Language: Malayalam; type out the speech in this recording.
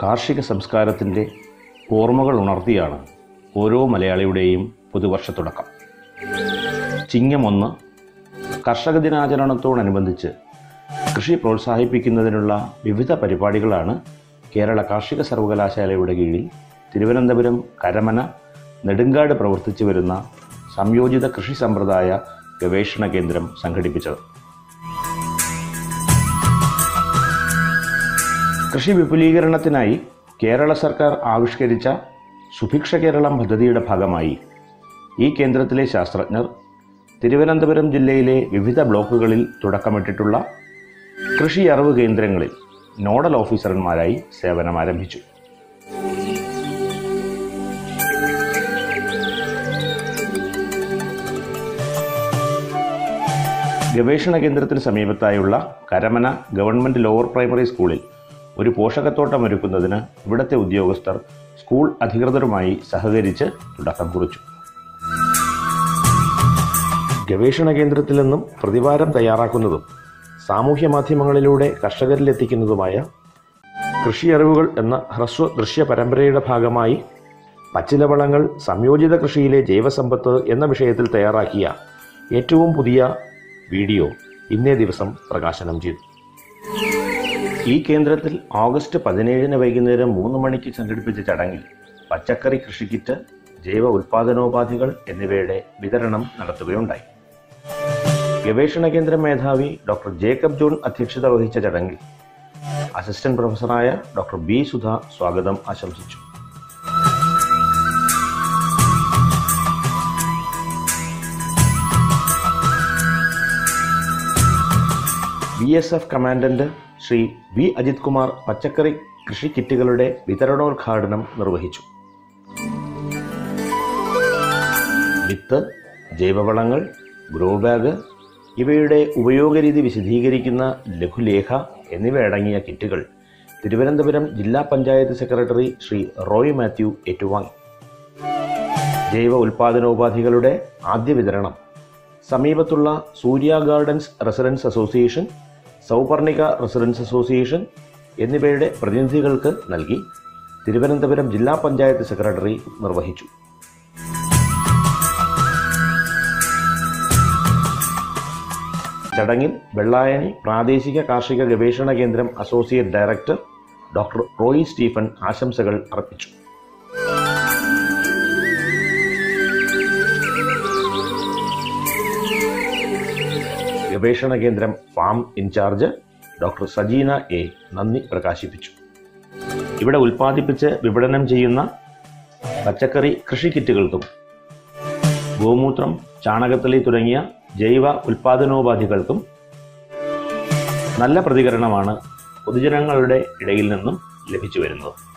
കാർഷിക സംസ്കാരത്തിൻ്റെ ഓർമ്മകൾ ഉണർത്തിയാണ് ഓരോ മലയാളിയുടെയും പുതുവർഷ തുടക്കം ചിങ്ങമൊന്ന് കർഷക ദിനാചരണത്തോടനുബന്ധിച്ച് കൃഷി പ്രോത്സാഹിപ്പിക്കുന്നതിനുള്ള വിവിധ പരിപാടികളാണ് കേരള കാർഷിക സർവകലാശാലയുടെ കീഴിൽ തിരുവനന്തപുരം കരമന നെടുങ്കാട് പ്രവർത്തിച്ചു വരുന്ന സംയോജിത കൃഷി സമ്പ്രദായ ഗവേഷണ കേന്ദ്രം സംഘടിപ്പിച്ചത് കൃഷി വിപുലീകരണത്തിനായി കേരള സർക്കാർ ആവിഷ്കരിച്ച സുഭിക്ഷ കേരളം പദ്ധതിയുടെ ഭാഗമായി ഈ കേന്ദ്രത്തിലെ ശാസ്ത്രജ്ഞർ തിരുവനന്തപുരം ജില്ലയിലെ വിവിധ ബ്ലോക്കുകളിൽ തുടക്കമിട്ടിട്ടുള്ള കൃഷി അറിവ് കേന്ദ്രങ്ങളിൽ നോഡൽ ഓഫീസർമാരായി സേവനം ആരംഭിച്ചു ഗവേഷണ കേന്ദ്രത്തിന് സമീപത്തായുള്ള കരമന ഗവൺമെൻറ് ലോവർ പ്രൈമറി സ്കൂളിൽ ഒരു പോഷകത്തോട്ടം ഒരുക്കുന്നതിന് ഇവിടുത്തെ ഉദ്യോഗസ്ഥർ സ്കൂൾ അധികൃതരുമായി സഹകരിച്ച് തുടക്കം കുറിച്ചു ഗവേഷണ കേന്ദ്രത്തിൽ നിന്നും പ്രതിവാരം തയ്യാറാക്കുന്നതും സാമൂഹ്യ മാധ്യമങ്ങളിലൂടെ കർഷകരിലെത്തിക്കുന്നതുമായ കൃഷി അറിവുകൾ എന്ന ഹ്രസ്വ ദൃശ്യ പരമ്പരയുടെ ഭാഗമായി പച്ചിലവളങ്ങൾ സംയോജിത കൃഷിയിലെ ജൈവസമ്പത്ത് എന്ന വിഷയത്തിൽ തയ്യാറാക്കിയ ഏറ്റവും പുതിയ വീഡിയോ ഇന്നേ ദിവസം പ്രകാശനം ചെയ്തു ഈ കേന്ദ്രത്തിൽ ഓഗസ്റ്റ് പതിനേഴിന് വൈകുന്നേരം മൂന്ന് മണിക്ക് സംഘടിപ്പിച്ച ചടങ്ങിൽ പച്ചക്കറി കൃഷിക്കിറ്റ് ജൈവ ഉൽപാദനോപാധികൾ എന്നിവയുടെ വിതരണം നടത്തുകയുണ്ടായി ഗവേഷണ കേന്ദ്ര മേധാവി ഡോക്ടർ ജേക്കബ് ജോൺ അധ്യക്ഷത വഹിച്ച ചടങ്ങിൽ അസിസ്റ്റന്റ് പ്രൊഫസറായ ഡോക്ടർ ബി സുധ സ്വാഗതം ആശംസിച്ചു B S F commandant Shri V Ajith Kumar പച്ചക്കറി കൃഷി കിറ്റുകളുടെ വിതരണോദ്ഘാടനം നിർവഹിച്ചു വിത്ത് ജൈവവളങ്ങൾ ഗ്രോ ബാഗ് ഇവയുടെ ഉപയോഗരീതി വിശദീകരിക്കുന്ന ലഘുലേഖ എന്നിവയടങ്ങിയ കിറ്റുകൾ തിരുവനന്തപുരം ജില്ലാ പഞ്ചായത്ത് സെക്രട്ടറി ശ്രീ റോയ് മാത്യു ഏറ്റുവാങ്ങി ജൈവ ഉൽപാദനോപാധികളുടെ ആദ്യ വിതരണം സമീപത്തുള്ള Surya gardens residence association Souparnika residence association എന്നിവയുടെ പ്രതിനിധികൾക്ക് നൽകി തിരുവനന്തപുരം ജില്ലാ പഞ്ചായത്ത് സെക്രട്ടറി നിർവഹിച്ചു ചടങ്ങിൽ വെള്ളായണി പ്രാദേശിക കാർഷിക ഗവേഷണ കേന്ദ്രം associate director doctor Roy Stephen ആശംസകൾ അർപ്പിച്ചു ഗവേഷണ കേന്ദ്രം farm in charge doctor Sajeena A നന്ദി പ്രകാശിപ്പിച്ചു ഇവിടെ ഉൽപ്പാദിപ്പിച്ച് വിപണനം ചെയ്യുന്ന പച്ചക്കറി കൃഷി കിറ്റുകൾക്കും ഗോമൂത്രം ചാണകത്തളി തുടങ്ങിയ ജൈവ ഉൽപാദനോപാധികൾക്കും നല്ല പ്രതികരണമാണ് പൊതുജനങ്ങളുടെ ഇടയിൽ നിന്നും ലഭിച്ചു വരുന്നത്